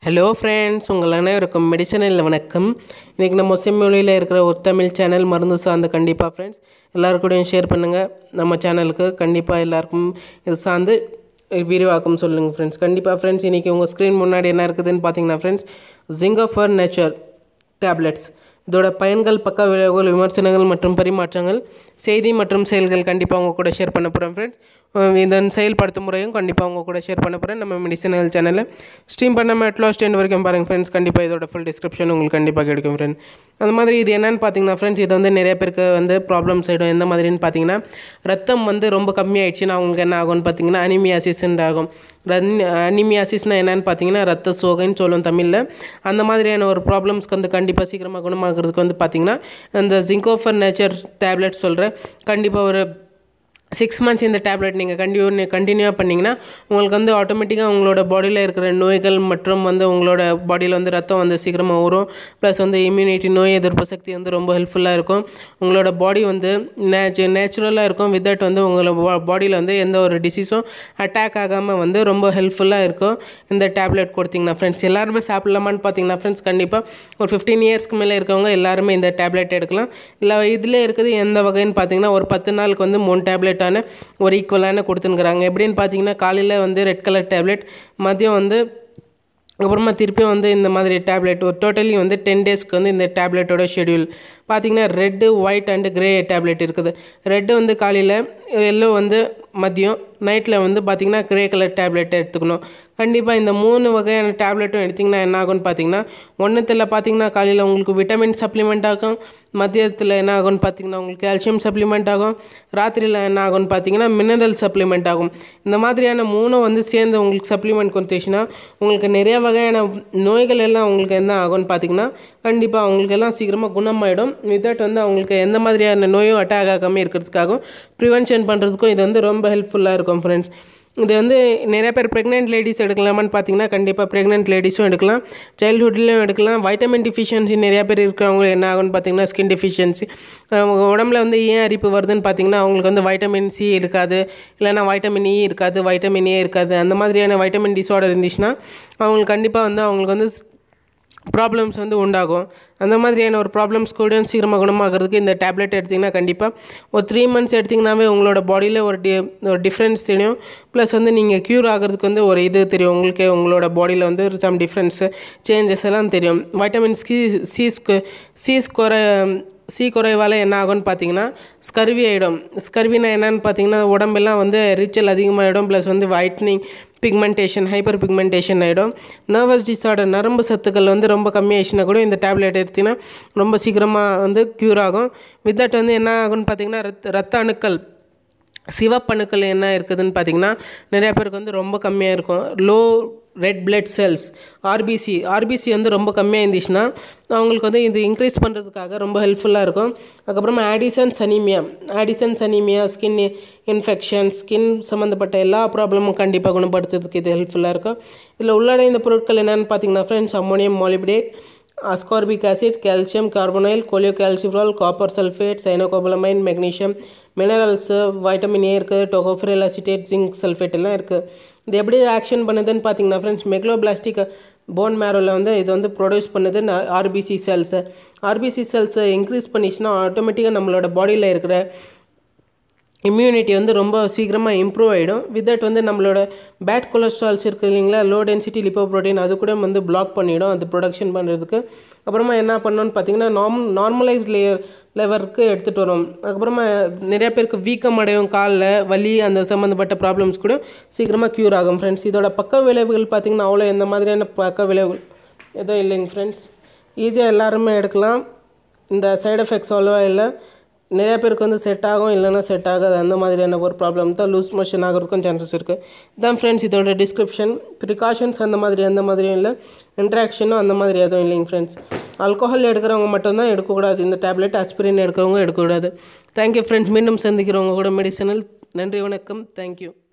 hello friends உங்கள் அனைவருக்கும் மெடிசனில் வணக்கம் இன்றைக்கி நம்ம செம்மொழியில் இருக்கிற ஒரு தமிழ் சேனல் மருந்து சார்ந்து கண்டிப்பாக ஃப்ரெண்ட்ஸ் எல்லாருக்கூடையும் ஷேர் பண்ணுங்கள் நம்ம சேனலுக்கு கண்டிப்பாக எல்லாருக்கும் இது சார்ந்து விரிவாக்கம் சொல்லுங்கள் ஃப்ரெண்ட்ஸ் கண்டிப்பாக ஃப்ரெண்ட்ஸ் இன்றைக்கி உங்கள் ஸ்க்ரீன் முன்னாடி என்ன இருக்குதுன்னு பார்த்தீங்கன்னா friends ginkgo for nature tablets இதோட பயன்கள் பக்க விளைவுகள் விமர்சனங்கள் மற்றும் பரிமாற்றங்கள் செய்தி மற்றும் செயல்கள் கண்டிப்பாக உங்கள் கூட ஷேர் பண்ண போகிறேன் ஃப்ரெண்ட்ஸ் இதன் செயல்படுத்தும் முறையும் கண்டிப்பாக உங்கள் கூட ஷேர் பண்ண போகிறேன் நம்ம மெடிசனல் சேனலில் ஸ்ட்ரீம் பண்ணாமல் அட் லாஸ்ட் எண்ட் வரைக்கும் பாருங்கள் ஃப்ரெண்ட்ஸ் கண்டிப்பாக இதோட ஃபுல் டிஸ்கிரிப்ஷன் உங்களுக்கு கண்டிப்பாக கிடைக்கும் ஃப்ரெண்ட் அந்த மாதிரி இது என்னென்னு பார்த்தீங்கன்னா ஃப்ரெண்ட்ஸ் இது வந்து நிறைய பேருக்கு வந்து ப்ராப்ளம்ஸ் ஆகிடும் எந்த மாதிரின்னு பார்த்தீங்கன்னா ரத்தம் வந்து ரொம்ப கம்மியாயிடுச்சுன்னா அவங்களுக்கு என்ன ஆகும்னு பார்த்தீங்கன்னா அனிமியாசிஸ்ன்னு ஆகும் ரன் அனிமியாசிஸ்னால் என்னென்னு பார்த்தீங்கன்னா ரத்த சோகைன்னு சொல்லுவோம் தமிழில் அந்த மாதிரியான ஒரு ப்ராப்ளம்ஸ்க்கு வந்து கண்டிப்பாக சீக்கிரமாக குணமாகிறதுக்கு வந்து பார்த்திங்கன்னா இந்த ஜிங்கோஃபர் நேச்சர் டேப்லெட் சொல்கிறேன் கண்டிப்பாக ஒரு சிக்ஸ் மந்த்ஸ் இந்த டேப்லெட் நீங்கள் கண்டினியூ கண்டினியூவாக பண்ணிங்கன்னா உங்களுக்கு வந்து ஆட்டோமேட்டிக்காக உங்களோட பாடியில் இருக்கிற நோய்கள் மற்றும் வந்து உங்களோட பாடியில் வந்து ரத்தம் வந்து சீக்கிரமாக வரும் ப்ளஸ் வந்து இம்யூனிட்டி நோய் எதிர்ப்பு சக்தி வந்து ரொம்ப ஹெல்ப்ஃபுல்லாக இருக்கும் உங்களோட பாடி வந்து நேச்சு நேச்சுரலாக இருக்கும் வித் தட் வந்து உங்களோட பாடியில் வந்து எந்த ஒரு டிசீஸும் அட்டாக் ஆகாமல் வந்து ரொம்ப ஹெல்ப்ஃபுல்லாக இருக்கும் இந்த டேப்லெட் கொடுத்தீங்கன்னா ஃப்ரெண்ட்ஸ் எல்லாருமே சாப்பிட்லாமான்னு பார்த்தீங்கன்னா ஃப்ரெண்ட்ஸ் கண்டிப்பாக ஒரு ஃபிஃப்டீன் இயர்ஸ்க்கு மேலே இருக்கவங்க எல்லாருமே இந்த டேப்லெட் எடுக்கலாம் இல்லை இதில் இருக்குது எந்த வகைன்னு பார்த்தீங்கன்னா ஒரு பத்து நாளுக்கு வந்து மூணு டேப்லெட் டேப்லெட்டான ஒரு ஈக்குவலான கொடுத்துனுக்குறாங்க எப்படின்னு பார்த்தீங்கன்னா காலையில் வந்து ரெட் கலர் டேப்லெட் மதியம் வந்து அப்புறமா திருப்பியும் வந்து இந்த மாதிரி டேப்லெட் ஒரு டோட்டலி வந்து டென் டேஸ்க்கு வந்து இந்த டேப்லெட்டோட ஷெடியூல் பார்த்தீங்கன்னா red white and grey tablet இருக்குது ரெட்டு வந்து காலையில் எல்லோ வந்து மதியம் நைட்டில் வந்து பார்த்திங்கன்னா கிரே கலர் டேப்லெட் எடுத்துக்கணும் கண்டிப்பாக இந்த மூணு வகையான டேப்லெட்டும் எடுத்திங்கன்னா என்ன ஆகும்னு பார்த்தீங்கன்னா ஒன்றுத்தில் பார்த்தீங்கன்னா காலையில் உங்களுக்கு விட்டமின் சப்ளிமெண்ட் ஆகும் மதியத்தில் என்ன ஆகும்னு பார்த்தீங்கன்னா உங்களுக்கு கால்சியம் சப்ளிமெண்ட் ஆகும் ராத்திரியில் என்ன ஆகும்னு பார்த்தீங்கன்னா மினரல் சப்ளிமெண்ட் ஆகும் இந்த மாதிரியான மூணும் வந்து சேர்ந்து உங்களுக்கு சப்ளிமெண்ட் கொடுத்துச்சுன்னா உங்களுக்கு நிறைய வகையான நோய்கள் எல்லாம் உங்களுக்கு என்ன ஆகும்னு பார்த்தீங்கன்னா கண்டிப்பாக அவங்களுக்கு எல்லாம் சீக்கிரமாக குணமாயிடும் வித்தட் வந்து அவங்களுக்கு எந்த மாதிரியான நோயும் அட்டாக் ஆகாமல் இருக்கிறதுக்காகவும் ப்ரிவென்ஷன் பண்ணுறதுக்கும் இது வந்து ரொம்ப ஹெல்ப்ஃபுல்லாக இருக்கும் ஃப்ரெண்ட்ஸ் இது வந்து நிறைய பேர் ப்ரெக்னென்ட் லேடிஸ் எடுக்கலாமான்னு பார்த்தீங்கன்னா கண்டிப்பாக ப்ரெக்னென்ட் லேடிஸும் எடுக்கலாம் சைல்ட்ஹுட்லேயும் எடுக்கலாம் வைட்டமின் டிஃபிஷியன்சி நிறையா பேர் இருக்கிறவங்க என்ன ஆகும்னு பார்த்தீங்கன்னா ஸ்கின் டிஃபிஷியன்சி உடம்புல வந்து ஏன் அரிப்பு வருதுன்னு பார்த்தீங்கன்னா அவங்களுக்கு வந்து வைட்டமின் சி இருக்காது இல்லைனா வைட்டமின் இ இருக்காது வைட்டமின் ஏ இருக்காது அந்த மாதிரியான வைட்டமின் டிஸார்டர் இருந்துச்சுன்னா அவங்களுக்கு கண்டிப்பாக வந்து அவங்களுக்கு வந்து ப்ராப்ளம்ஸ் வந்து உண்டாகும் அந்த மாதிரியான ஒரு ப்ராப்ளம்ஸ் கூட சீக்கிரமாக குணமாகிறதுக்கு இந்த டேப்லெட் எடுத்திங்கன்னா கண்டிப்பாக ஒரு த்ரீ மந்த்ஸ் எடுத்திங்கனாவே உங்களோட பாடியில் ஒரு டி ஒரு டிஃப்ரென்ஸ் தெரியும் ப்ளஸ் வந்து நீங்கள் க்யூர் ஆகிறதுக்கு வந்து ஒரு இது தெரியும் உங்களுக்கே உங்களோட பாடியில் வந்து சம் டிஃப்ரென்ஸு சேஞ்சஸ் எல்லாம் தெரியும் வைட்டமின் சி சி சி ஸ்கொரை சி குறைவால் என்ன ஆகும்னு பார்த்தீங்கன்னா ஸ்கர்வி ஆகிடும் ஸ்கர்வினா என்னன்னு பார்த்தீங்கன்னா உடம்பெல்லாம் வந்து எரிச்சல் அதிகமாகிடும் ப்ளஸ் வந்து ஒயிட்னிங் பிக்மெண்டேஷன் ஹைப்பர் பிக்மெண்டேஷன் ஆகிடும் நர்வஸ் டிஸார்டர் நரம்பு சத்துக்கள் வந்து ரொம்ப கம்மியாயிடுச்சுன்னா கூட இந்த டேப்லெட் எடுத்திங்கன்னா ரொம்ப சீக்கிரமாக வந்து க்யூர் ஆகும் வித் தட் வந்து என்ன ஆகும்னு பார்த்தீங்கன்னா ரத்த ரத்த அணுக்கள் சிவப்பணுக்கள் என்ன இருக்குதுன்னு பார்த்தீங்கன்னா நிறையா பேருக்கு வந்து ரொம்ப கம்மியாக இருக்கும் low red blood cells RBC RBC வந்து ரொம்ப கம்மியாக இருந்துச்சுன்னா அவங்களுக்கு வந்து இது இன்க்ரீஸ் பண்ணுறதுக்காக ரொம்ப ஹெல்ப்ஃபுல்லாக இருக்கும் அதுக்கப்புறமா Addison's anaemia Addison's anaemia skin infection skin சம்மந்தப்பட்ட எல்லா ப்ராப்ளமும் கண்டிப்பாக குணப்படுத்துறதுக்கு இது ஹெல்ப்ஃபுல்லாக இருக்கும் இதில் உள்ளடைந்த பொருட்கள் என்னென்னு பார்த்தீங்கன்னா friends ammonium molybdate ascorbic acid calcium carbonyl cholecalciferol copper sulphate cyanocobalamin magnesium minerals vitamin A இருக்குது டொகோஃபரல் அசிட்டேட் ஜிங்க் சல்ஃபேட் எல்லாம் இருக்குது இது எப்படி ஆக்ஷன் பண்ணுதுன்னு பார்த்தீங்கன்னா ஃப்ரெண்ட்ஸ் மெக்லோபிளாஸ்டிக் போன் மேரோவில் வந்து இது வந்து ப்ரொடியூஸ் பண்ணுது ஆர்பிசி செல்ஸை ஆர்பிசி செல்ஸை இன்க்ரீஸ் பண்ணிச்சுன்னா ஆட்டோமேட்டிக்காக நம்மளோட பாடியில் இருக்கிற இம்யூனிட்டி வந்து ரொம்ப சீக்கிரமாக இம்ப்ரூவ் ஆகிடும் வித் தட் வந்து நம்மளோட பேட் கொலஸ்ட்ரால்ஸ் இருக்குது இல்லைங்களா லோ டென்சிட்டி லிப்போ ப்ரோட்டீன் அது கூட வந்து பிளாக் பண்ணிவிடும் அது ப்ரொடக்ஷன் பண்ணுறதுக்கு அப்புறமா என்ன பண்ணோன்னு பார்த்தீங்கன்னா நார்ம் நார்மலைஸ் லேயர் லெவருக்கு எடுத்துகிட்டு வரும் அதுக்கப்புறமா நிறைய பேருக்கு வீக்கம் அடையும் காலில் வலி அந்த சம்மந்தப்பட்ட ப்ராப்ளம்ஸ் கூட சீக்கிரமாக க்யூர் ஆகும் ஃப்ரெண்ட்ஸ் இதோட பக்க விளைவுகள் பார்த்திங்கன்னா அவ்வளோ எந்த மாதிரியான பக்க விளைவுகள் எதுவும் இல்லைங்க ஃப்ரெண்ட்ஸ் ஈஸியாக எல்லாருமே எடுக்கலாம் இந்த சைடு எஃபெக்ட்ஸ் அவ்வளோவா இல்லை நிறைய பேருக்கு வந்து செட் ஆகும் இல்லைன்னா செட் ஆகாது அந்த மாதிரியான ஒரு ப்ராப்ளம் தான் லூஸ் மோஷன் ஆகிறதுக்கும் சான்சஸ் இருக்குது தான் ஃப்ரெண்ட்ஸ் இதோட டிஸ்கிரிப்ஷன் ப்ரிகாஷன்ஸ் அந்த மாதிரி அந்த மாதிரியும் இல்லை இன்ட்ராக்ஷனும் அந்த மாதிரி எதுவும் இல்லைங்க ஃப்ரெண்ட்ஸ் ஆல்கோஹால் எடுக்கிறவங்க மட்டும்தான் எடுக்கக்கூடாது இந்த டேப்லெட் அஸ்பிரின் எடுக்கிறவங்க எடுக்கக்கூடாது தேங்க்யூ ஃப்ரெண்ட்ஸ் மீண்டும் சந்திக்கிறவங்க கூட மெடிசனல் நன்றி வணக்கம் தேங்க்யூ